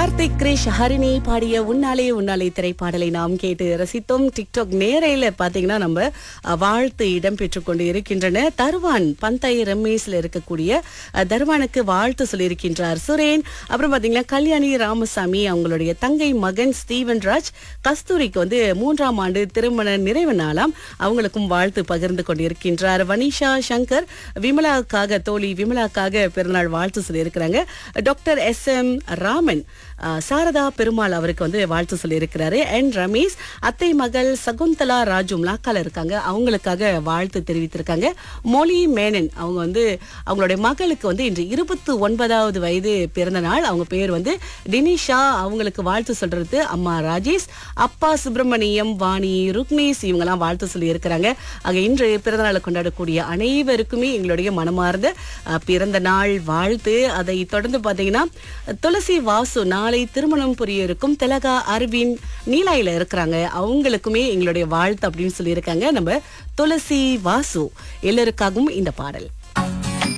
Karthik Grace Harini பாடிய உன்னாலே உன்னாலே திரைப்பாடலை நாம் கேட்டு ரசித்தோம் டிக்டாக் நேரையில பாத்தீங்கன்னா நம்ம அஹ், வாழ்த்து இடம்பெற்றுக் கொண்டு இருக்கின்றன தருவான் பந்தை ரமேஷ்ல இருக்கக்கூடிய அஹ், தருவானுக்கு வாழ்த்து சொல்லியிருக்கின்றார் சுரேன் அப்புறம் பாத்தீங்கன்னா கல்யாணி ராமசாமி அவங்களுடைய தங்கை மகன் ஸ்டீவன் ராஜ் கஸ்தூரிக்கு வந்து மூன்றாம் ஆண்டு திருமண நிறைவு நாளாம் அவங்களுக்கும் வாழ்த்து பகிர்ந்து கொண்டிருக்கின்றார் வனிஷா சங்கர் விமலாக்காக தோழி விமலாக்காக பிறநாள் வாழ்த்து சொல்லியிருக்கிறாங்க டாக்டர் எஸ் எம் ராமன் அஹ், சாரதா பெருமாள் அவருக்கு வந்து வாழ்த்து சொல்லியிருக்கிறாரு என் ரமேஷ் அத்தை மகள் சகுந்தலா ராஜு மலாக்கால இருக்காங்க அவங்களுக்காக வாழ்த்து தெரிவித்திருக்காங்க மொழி மேனன் அவங்க வந்து அவங்களுடைய மகளுக்கு வந்து இன்று இருபத்தி ஒன்பதாவது வயது பிறந்த நாள் அவங்க பேர் வந்து டினிஷா அவங்களுக்கு வாழ்த்து சொல்றது அம்மா ராஜேஷ் அப்பா சுப்பிரமணியம் வாணி ருக்னேஷ் இவங்கெல்லாம் வாழ்த்து சொல்லி இருக்கிறாங்க ஆக இன்று பிறந்த நாளை கொண்டாடக்கூடிய அனைவருக்குமே எங்களுடைய மனமார்ந்த அஹ், பிறந்த நாள் வாழ்த்து அதை தொடர்ந்து பார்த்தீங்கன்னா துளசி வாசு நாளை திருமணம் புரிய இருக்கும் திலகா அரவிந்த் நீலாயில இருக்கிறாங்க அவங்களுக்குமே எங்களுடைய வாழ்த்து அப்படின்னு சொல்லியிருக்காங்க நம்ம துளசி வாசு எல்லோருக்காகவும் இந்த பாடல்